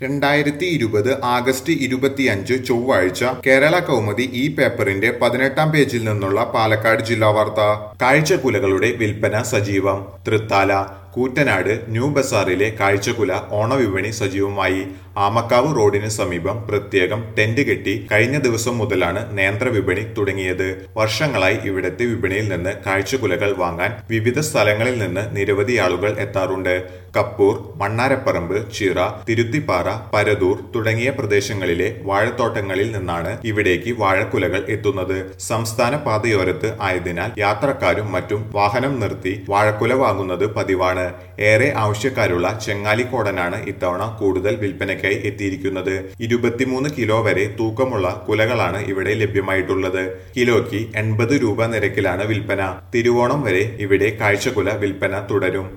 രണ്ടായിരത്തി ഇരുപത് ആഗസ്റ്റ് ഇരുപത്തിയഞ്ച് ചൊവ്വാഴ്ച കേരള കൗമുദി ഈ പേപ്പറിന്റെ പതിനെട്ടാം പേജിൽ നിന്നുള്ള പാലക്കാട് ജില്ലാ വാർത്ത കാഴ്ചക്കുലകളുടെ വിൽപ്പന സജീവം തൃത്താല കൂറ്റനാട് ന്യൂ ബസാറിലെ കാഴ്ചക്കുല ഓണവിപണി സജീവമായി ആമക്കാവ് റോഡിന് സമീപം പ്രത്യേകം ടെന്റ് കെട്ടി കഴിഞ്ഞ ദിവസം മുതലാണ് നേന്ത്ര വിപണി തുടങ്ങിയത് വർഷങ്ങളായി ഇവിടത്തെ വിപണിയിൽ നിന്ന് കാഴ്ചക്കുലകൾ വാങ്ങാൻ വിവിധ സ്ഥലങ്ങളിൽ നിന്ന് നിരവധി ആളുകൾ എത്താറുണ്ട് കപ്പൂർ മണ്ണാരപ്പറമ്പ് ചിറ തിരുത്തിപ്പാറ പരതൂർ തുടങ്ങിയ പ്രദേശങ്ങളിലെ വാഴത്തോട്ടങ്ങളിൽ നിന്നാണ് ഇവിടേക്ക് വാഴക്കുലകൾ എത്തുന്നത് സംസ്ഥാന പാതയോരത്ത് ആയതിനാൽ യാത്രക്കാരും മറ്റും വാഹനം നിർത്തി വാഴക്കുല വാങ്ങുന്നത് പതിവാണ് ഏറെ ആവശ്യക്കാരുള്ള ചെങ്ങാലിക്കോടനാണ് ഇത്തവണ കൂടുതൽ വിൽപ്പനയ്ക്കായി എത്തിയിരിക്കുന്നത് ഇരുപത്തിമൂന്ന് കിലോ വരെ തൂക്കമുള്ള കുലകളാണ് ഇവിടെ ലഭ്യമായിട്ടുള്ളത് കിലോയ്ക്ക് എൺപത് രൂപ നിരക്കിലാണ് വിൽപ്പന തിരുവോണം വരെ ഇവിടെ കാഴ്ചക്കുല വിൽപ്പന തുടരും